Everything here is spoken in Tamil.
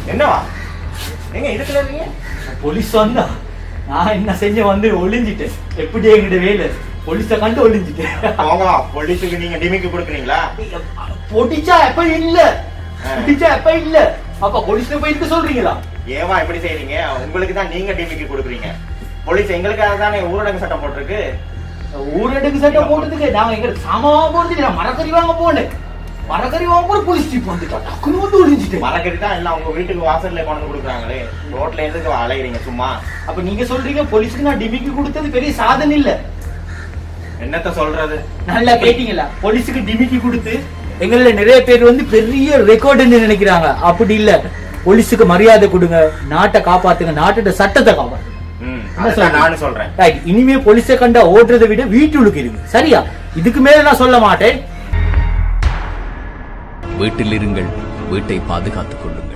என்னவா எங்க இதுக்குள்ள இருக்கீங்க போலீஸ் வந்தா நான் என்ன செஞ்ச வந்து ஒளிஞ்சிட்டேன் எப்படி என்கிட்ட வேலை போலீஸ கண்டு ஒளிஞ்சிட்டேன் போங்க போலீஸுக்கு நீங்க டிமிக்கு கொடுக்குறீங்களா பொடிச்சா எப்ப இல்ல பொடிச்சா எப்ப இல்ல அப்ப போலீஸ்ல போய் இருக்க சொல்றீங்களா ஏவா இப்படி செய்றீங்க உங்களுக்கு தான் நீங்க டிமிக்கு கொடுக்குறீங்க போலீஸ் எங்களுக்காக தானே ஊரடங்கு சட்டம் போட்டிருக்கு ஊரடங்கு சட்டம் போட்டதுக்கு நாங்க எங்க சாமாவா போறதுக்கு நான் மரக்கறி வாங்க போனேன் மரக்கறி வாங்க போற போலீஸ் ஜீப் வந்துட்டா டக்குனு வந்து ஒளிஞ்சிட்டேன் மரக்கறி தான் எல்லாம் உங்க வீட்டுக்கு வாசல்ல கொண்டு வந்து கொடுக்குறாங்களே ரோட்ல எதுக்கு அலைகிறீங்க சும்மா அப்ப நீங்க சொல்றீங்க போலீஸ்க்கு நான் டிமிக்கு கொடுத்தது பெரிய சாதனை இல்ல என்னத்த சொல்றது நல்லா கேட்டீங்களா போலீஸுக்கு டிமிக்கி கொடுத்து எங்கள நிறைய பேர் வந்து பெரிய ரெக்கார்டுன்னு நினைக்கிறாங்க அப்படி இல்ல போலீஸுக்கு மரியாதை கொடுங்க நாட்டை காப்பாத்துங்க நாட்டோட சட்டத்தை காப்பாத்துங்க ம் என்ன அதான் சொல்றீங்க? நானும் சொல்றேன் ரைட் இனிமே போலீஸை கண்டா ஓடுறதை விட வீட்டுக்கு இருங்க சரியா இதுக்கு மேல நான் சொல்ல மாட்டேன் வீட்டில் இருங்கள் வீட்டை பாதுகாத்துக் கொள்ளுங்கள்